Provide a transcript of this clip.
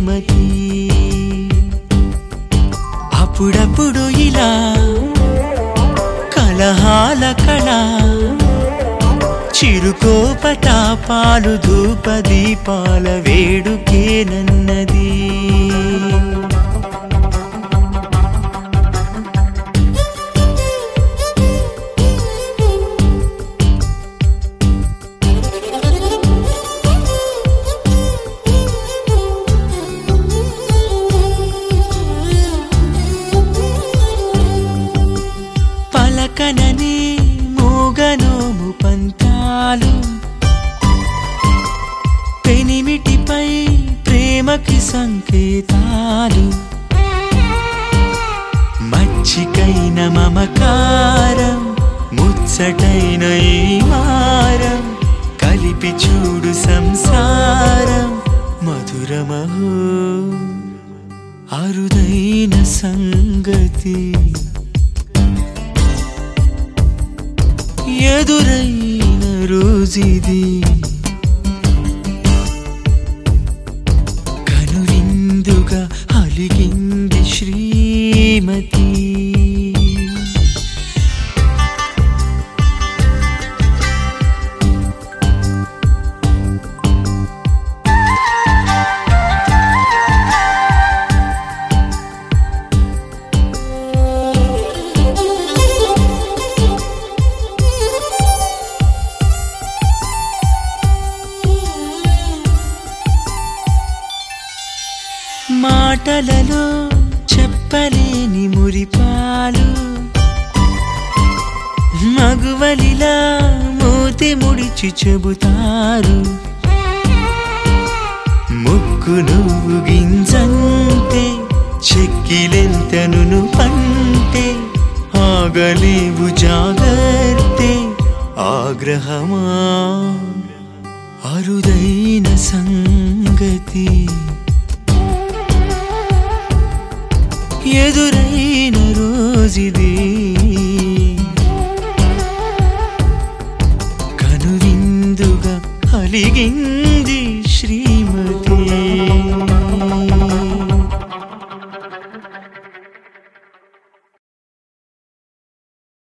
శ్రీమతి అప్పుడప్పుడు ఇలా కలహాల కళ చిరుకోపతాపాలు ధూప దీపాల వేడుకేనన్నది పలకనని మూగనోము పంతాలు పెనిమిటిపై ప్రేమకి సంకేతాలు మచ్చికైన మమకారం ముచ్చటైన ఈ మారం కలిపి చూడు సంసారం మధురమహో అరుదైన సంగతి ఎదురైన రోజుది కనువిందుగా అలిగింది శ్రీమతి మాటలలో చెప్పలేని మురిపాలు మగువలిలా మూతి ముడిచి చెబుతారు ముక్కు నువ్వు గింజంతే చెక్కిలెంతను పంటే ఆగలేవు జాగర్తే ఆగ్రహమా అరుదైన సంగతి ఎదురైన రోజుది కనువిందుగా అలిగిన్